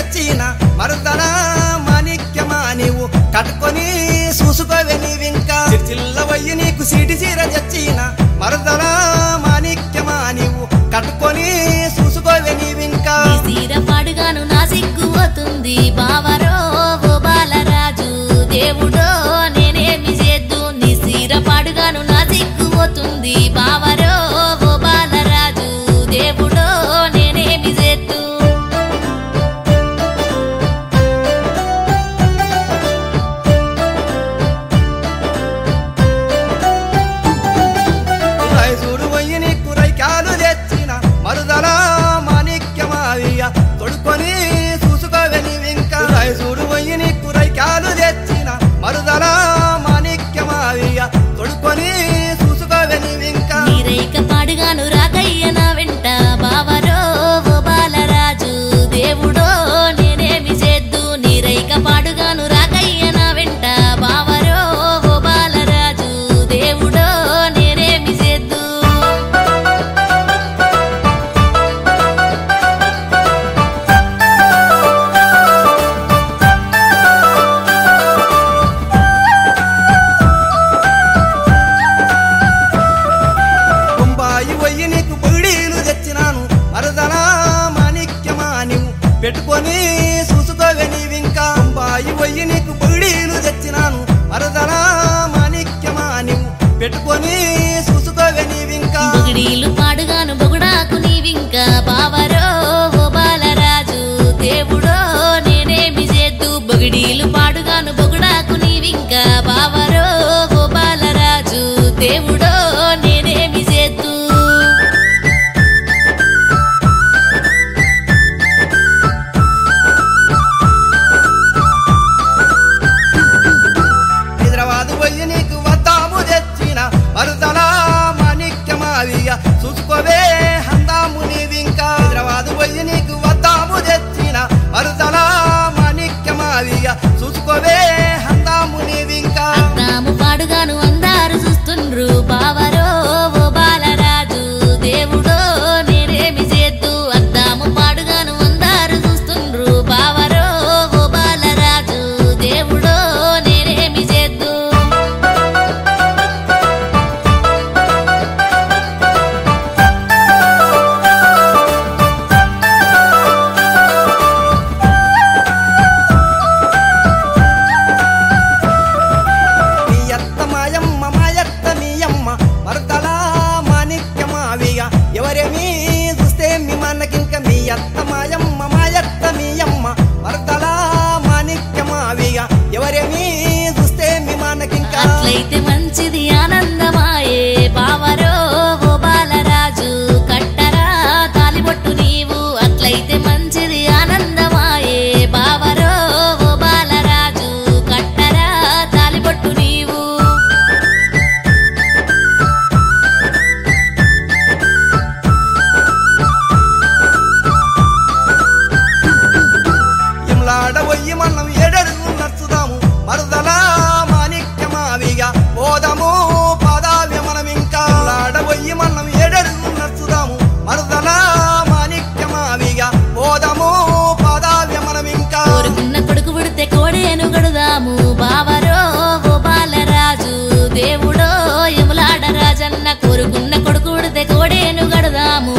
తెచ్చిన మరుదన మాణిక్యమా నీవు కట్టుకొని చూసుకోవే నీవింకా చిల్లవయ్యి నీకు సీటి చీర తెచ్చిన మరుదన మాణిక్యమా నీవు కట్టుకొని చూసుకోవే నీవింకా నీ సీర పాడుగాను నా సిగ్గుపోతుంది బావరో ఓ బాలరాజు దేవుడో నేనేమి చేద్దు నీ సీర పాడుగాను నా సిగ్గుపోతుంది బావరో ఓ బాలరాజు దేవుడో నేనేమి చేద్దు రైసూడు వయ్యి నీకు రైకాలు తెచ్చిన మరుదల మాణిక్యమావియ తొడుకొని చూసుకోవే నీవింకా రైసూడు వయ్యి నీకు రైకాలు తెచ్చిన మరుదల మాణిక్యమావియ తొడుకొని చూసుకోవే నీవింకా నీరైక పాడుగాను రాకయ్య నా వెంట బావరో ఓ బాలరాజు దేవుడో నేనేమి చేద్దు నీరైక పాడుగాను రాకయ్య నా వెంట బావరో ఓ బాలరాజు దేవుడో నేనేమి చేద్దు బొంబాయి వయ్యి నీకు బుడిలు తెచ్చినాను మరదల మాణిక్యమా నీవు పెట్టుకొని చూసుకోవే నీవింకా బొంబాయి వయ్యి నీకు బుడిలు తెచ్చినాను మరదల మాణిక్యమా నీవు పెట్టుకొని చూసుకోవే నీవింకా బొగిడీలు పాడుగాను బొగుడాకు నీవింకా బావరో ఓ బాలరాజు దేవుడో నేనేమి చేద్దు బొగిడీలు పాడుగాను బొగుడాకు నీవింకా బావరో ఓ బాలరాజు దేవుడో నేనేమి చేద్దు హైదరాబాద్ పోయి నీకు వద్దాము తెచ్చిన మరుదల మాణిక్యమావియ చూసుకోవే హందాము నీవింకా హైదరాబాద్ పోయి నీకు వద్దాము తెచ్చిన మరుదల మాణిక్యమావియ చూసుకోవే హందాము నీవింకా అద్దాము పాడుగాను అందరు చూస్తుండ్రు బావరో ఓ బాలరాజు దేవుడో నేనేమి చేద్దు అద్దాము పాడుగాను అందరు చూస్తుండ్రు బావరో ఓ బాలరాజు దేవుడో నేనేమి చేద్దు మీ అత్త మాయమ్మ మాయత్త మీయమ్మ మరుదల మాణిక్యమావియ ఎవరేమీ చూస్తే మీ మనకింక మీ అత్త మాయమ్మ మాయత్త మీయమ్మ మరుదల మాణిక్యమావియ ఎవరేమీ చూస్తే మీ మనకింక అట్లయితే మంచిది ఆనందమాయే బావరో ఓ బాలరాజు కట్టరా తాలిబొట్టు నీవు అట్లయితే మంచిది ఆనందమాయే బావరో ఓ బాలరాజు కట్టరా తాలిబొట్టు నీవు ఇమ్లాడ పోయి మనం ఏడడుగు నడుచుదాము మరుదల మాణిక్యమావిగా పోదాము పాదావ్య మనం ఇంకా ఇమ్లాడ పోయి మనం ఏడడుగు నడుచుదాము మరుదల మాణిక్యమావిగా పోదాము పాదావ్య మనం ఇంకా కోరుకున్న కొడుకు పుడితే కోడేను గడుదాము బావరో ఓ బాలరాజు దేవుడో యములాడ రాజన్న కోరుకున్న కొడుకు పుడితే కోడేను గడుదాము